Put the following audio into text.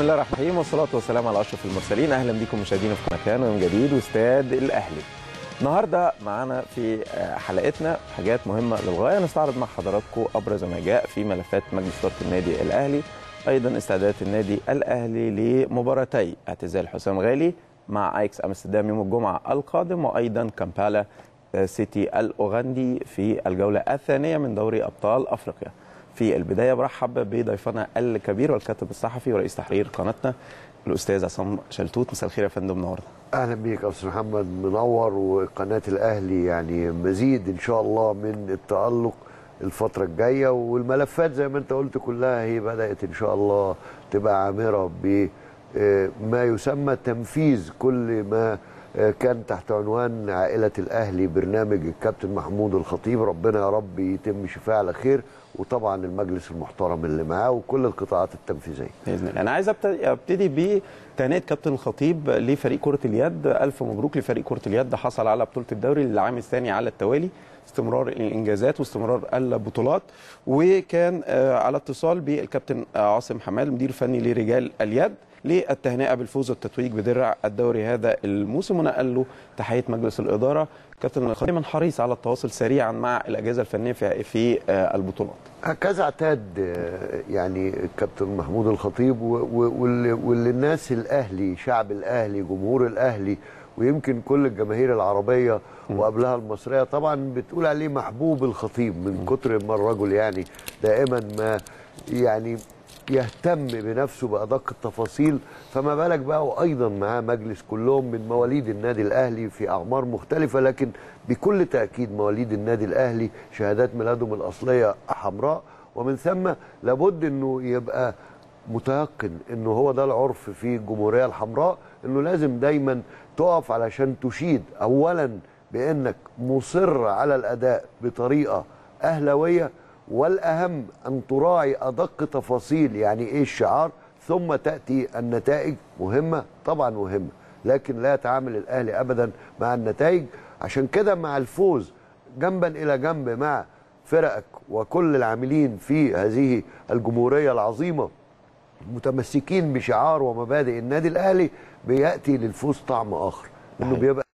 الله الرحمن الرحيم والصلاة والسلام على أشرف المرسلين أهلا بكم مشاهدينا في مكان ويوم جديد واستاد الأهلي النهارده معانا في حلقتنا حاجات مهمة للغاية نستعرض مع حضراتكم أبرز ما جاء في ملفات مجلس إدارة النادي الأهلي أيضا استعدادات النادي الأهلي لمباراتي اعتزال حسام غالي مع ايكس امستردام يوم الجمعة القادم وأيضا كامبالا سيتي الأوغندي في الجولة الثانية من دوري أبطال أفريقيا في البدايه برحب بضيفنا الكبير والكاتب الصحفي ورئيس تحرير قناتنا الاستاذ عصام شلتوت مساء الخير يا فندم منورنا اهلا بيك يا استاذ محمد منور وقناه الاهلي يعني مزيد ان شاء الله من التالق الفتره الجايه والملفات زي ما انت قلت كلها هي بدات ان شاء الله تبقى عامره بما يسمى تنفيذ كل ما كان تحت عنوان عائلة الأهلي برنامج الكابتن محمود الخطيب ربنا يا رب يتم شفاء على خير وطبعا المجلس المحترم اللي معاه وكل القطاعات التنفيذيه. باذن الله، انا عايز ابتدي بتهنئه كابتن الخطيب لفريق كره اليد، الف مبروك لفريق كره اليد حصل على بطوله الدوري للعام الثاني على التوالي، استمرار الانجازات واستمرار البطولات وكان على اتصال بالكابتن عاصم حمال المدير الفني لرجال اليد للتهنئه بالفوز والتتويج بدرع الدوري هذا الموسم ونقل له تحيه مجلس الاداره كابتن الخطيب دايما حريص على التواصل سريعا مع الاجهزه الفنيه في في البطولات هكذا اعتاد يعني الكابتن محمود الخطيب واللي الناس الاهلي شعب الاهلي جمهور الاهلي ويمكن كل الجماهير العربيه وقبلها المصريه طبعا بتقول عليه محبوب الخطيب من كتر ما الرجل يعني دائما ما يعني يهتم بنفسه بأدق التفاصيل فما بالك بقى وأيضا معاه مجلس كلهم من مواليد النادي الأهلي في أعمار مختلفة لكن بكل تأكيد مواليد النادي الأهلي شهادات ميلادهم الأصلية حمراء ومن ثم لابد أنه يبقى متيقن أنه هو ده العرف في الجمهورية الحمراء أنه لازم دايما تقف علشان تشيد أولا بأنك مصر على الأداء بطريقة أهلوية والاهم ان تراعي ادق تفاصيل يعني ايه الشعار ثم تاتي النتائج مهمه طبعا مهمه لكن لا يتعامل الاهلي ابدا مع النتائج عشان كده مع الفوز جنبا الى جنب مع فرقك وكل العاملين في هذه الجمهوريه العظيمه متمسكين بشعار ومبادئ النادي الاهلي بياتي للفوز طعم اخر انه بيبقى